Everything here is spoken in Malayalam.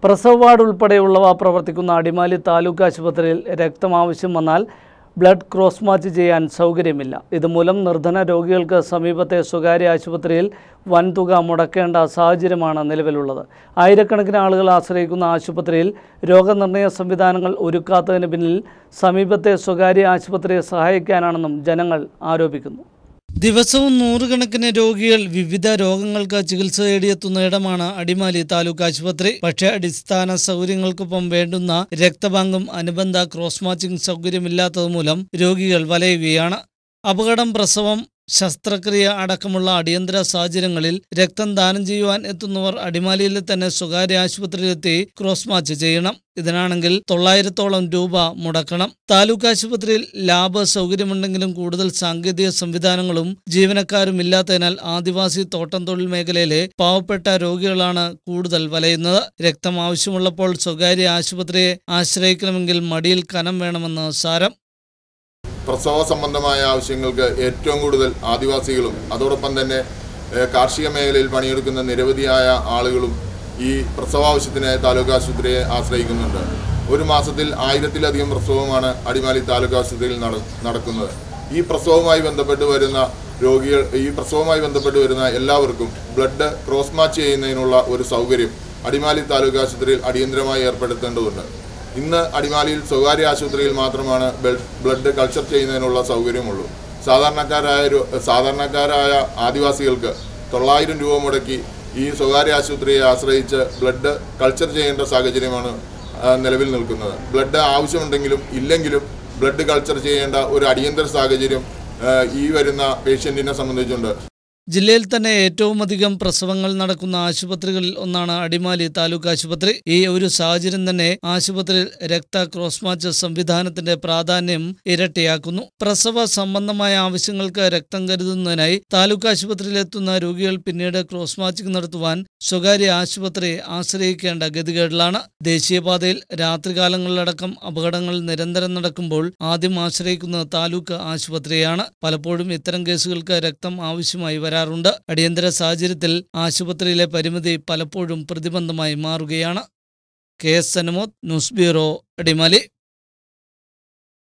പ്രസവ വാർഡ് ഉൾപ്പെടെയുള്ളവ പ്രവർത്തിക്കുന്ന അടിമാലി താലൂക്ക് ആശുപത്രിയിൽ രക്തം ആവശ്യം വന്നാൽ ബ്ലഡ് ക്രോസ് മാച്ച് ചെയ്യാൻ സൗകര്യമില്ല ഇതുമൂലം നിർധന രോഗികൾക്ക് സമീപത്തെ സ്വകാര്യ ആശുപത്രിയിൽ വൻതുക മുടക്കേണ്ട സാഹചര്യമാണ് നിലവിലുള്ളത് ആയിരക്കണക്കിന് ആളുകൾ ആശ്രയിക്കുന്ന ആശുപത്രിയിൽ രോഗനിർണയ സംവിധാനങ്ങൾ ഒരുക്കാത്തതിന് പിന്നിൽ സമീപത്തെ സ്വകാര്യ ആശുപത്രിയെ സഹായിക്കാനാണെന്നും ജനങ്ങൾ ആരോപിക്കുന്നു ദിവസവും നൂറുകണക്കിന് രോഗികൾ വിവിധ രോഗങ്ങൾക്ക് ചികിത്സ തേടിയെത്തുന്ന ഇടമാണ് അടിമാലി താലൂക്ക് ആശുപത്രി പക്ഷേ അടിസ്ഥാന സൗകര്യങ്ങൾക്കൊപ്പം വേണ്ടുന്ന രക്തബാങ്കും അനുബന്ധ ക്രോസ് മാച്ചിങ് സൗകര്യമില്ലാത്തതുമൂലം രോഗികൾ വലയുകയാണ് അപകടം പ്രസവം ശസ്ത്രക്രിയ അടക്കമുള്ള അടിയന്തര സാഹചര്യങ്ങളിൽ രക്തം ദാനം ചെയ്യുവാൻ എത്തുന്നവർ അടിമാലിയിലെ തന്നെ സ്വകാര്യ ആശുപത്രിയിലെത്തി ക്രോസ് മാച്ച് ചെയ്യണം ഇതിനാണെങ്കിൽ തൊള്ളായിരത്തോളം രൂപ മുടക്കണം താലൂക്ക് ആശുപത്രിയിൽ ലാബ് സൗകര്യമുണ്ടെങ്കിലും കൂടുതൽ സാങ്കേതിക സംവിധാനങ്ങളും ജീവനക്കാരും ഇല്ലാത്തതിനാൽ ആദിവാസി തോട്ടം തൊഴിൽ മേഖലയിലെ പാവപ്പെട്ട രോഗികളാണ് കൂടുതൽ വലയുന്നത് രക്തം ആവശ്യമുള്ളപ്പോൾ സ്വകാര്യ ആശുപത്രിയെ ആശ്രയിക്കണമെങ്കിൽ മടിയിൽ കനം വേണമെന്ന് സാരം പ്രസവ സംബന്ധമായ ആവശ്യങ്ങൾക്ക് ഏറ്റവും കൂടുതൽ ആദിവാസികളും അതോടൊപ്പം തന്നെ ഏഹ്, കാർഷിക മേഖലയിൽ പണിയെടുക്കുന്ന നിരവധിയായ ആളുകളും ഈ പ്രസവാവശ്യത്തിനായി താലൂക്ക് ആശുപത്രിയെ ആശ്രയിക്കുന്നുണ്ട് ഒരു മാസത്തിൽ ആയിരത്തിലധികം പ്രസവമാണ് അടിമാലി താലൂക്ക് ആശുപത്രിയിൽ നട നടക്കുന്നത് ഈ പ്രസവവുമായി ബന്ധപ്പെട്ട് വരുന്ന രോഗികൾ ഈ പ്രസവവുമായി ബന്ധപ്പെട്ട് വരുന്ന എല്ലാവർക്കും ബ്ലഡ് ക്രോസ് മാച്ച് ചെയ്യുന്നതിനുള്ള ഒരു സൗകര്യം അടിമാലി താലൂക്ക് ആശുപത്രിയിൽ അടിയന്തരമായി ഏർപ്പെടുത്തേണ്ടതുണ്ട് ഇന്ന് അടിമാലിയിൽ സ്വകാര്യ ആശുപത്രിയിൽ മാത്രമാണ് ബെൽ- ബ്ലഡ് കൾച്ചർ ചെയ്യുന്നതിനുള്ള സൗകര്യമുള്ളൂ സാധാരണക്കാരായ രോ- സാധാരണക്കാരായ ആദിവാസികൾക്ക് തൊള്ളായിരം രൂപ മുടക്കി ഈ സ്വകാര്യ ആശുപത്രിയെ ആശ്രയിച്ച് ബ്ലഡ് കൾച്ചർ ചെയ്യേണ്ട സാഹചര്യമാണ് ആ, നിലവിൽ നിൽക്കുന്നത് ബ്ലഡ് ആവശ്യമുണ്ടെങ്കിലും ഇല്ലെങ്കിലും ബ്ലഡ് കൾച്ചർ ചെയ്യേണ്ട ഒരു അടിയന്തര സാഹചര്യം ആ, ഈ വരുന്ന പേഷ്യൻറ്റിനെ സംബന്ധിച്ചുണ്ട് ജില്ലയിൽ തന്നെ ഏറ്റവും അധികം പ്രസവങ്ങൾ നടക്കുന്ന ആശുപത്രികളിൽ ഒന്നാണ് അടിമാലി താലൂക്ക് ആശുപത്രി ഈ ഒരു സാഹചര്യം തന്നെ ആശുപത്രിയിൽ രക്ത ക്രോസ് മാച്ച് സംവിധാനത്തിന്റെ പ്രാധാന്യം ഇരട്ടിയാക്കുന്നു പ്രസവ സംബന്ധമായ ആവശ്യങ്ങൾക്ക് രക്തം കരുതുന്നതിനായി താലൂക്ക് ആശുപത്രിയിൽ എത്തുന്ന രോഗികൾ പിന്നീട് ക്രോസ് മാച്ചിങ് നടത്തുവാൻ സ്വകാര്യ ആശുപത്രിയെ ആശ്രയിക്കേണ്ട ഗതികേടിലാണ് ദേശീയപാതയിൽ രാത്രികാലങ്ങളിലടക്കം അപകടങ്ങൾ നിരന്തരം നടക്കുമ്പോൾ ആദ്യം ആശ്രയിക്കുന്നത് താലൂക്ക് ആശുപത്രിയാണ് പലപ്പോഴും ഇത്തരം കേസുകൾക്ക് രക്തം ആവശ്യമായി വരാറുണ്ട് അടിയന്തര സാഹചര്യത്തിൽ ആശുപത്രിയിലെ പരിമിതി പലപ്പോഴും പ്രതിബന്ധമായി മാറുകയാണ് കെ എസ് സനമോത് ന്യൂസ് ബ്യൂറോ അടിമാലി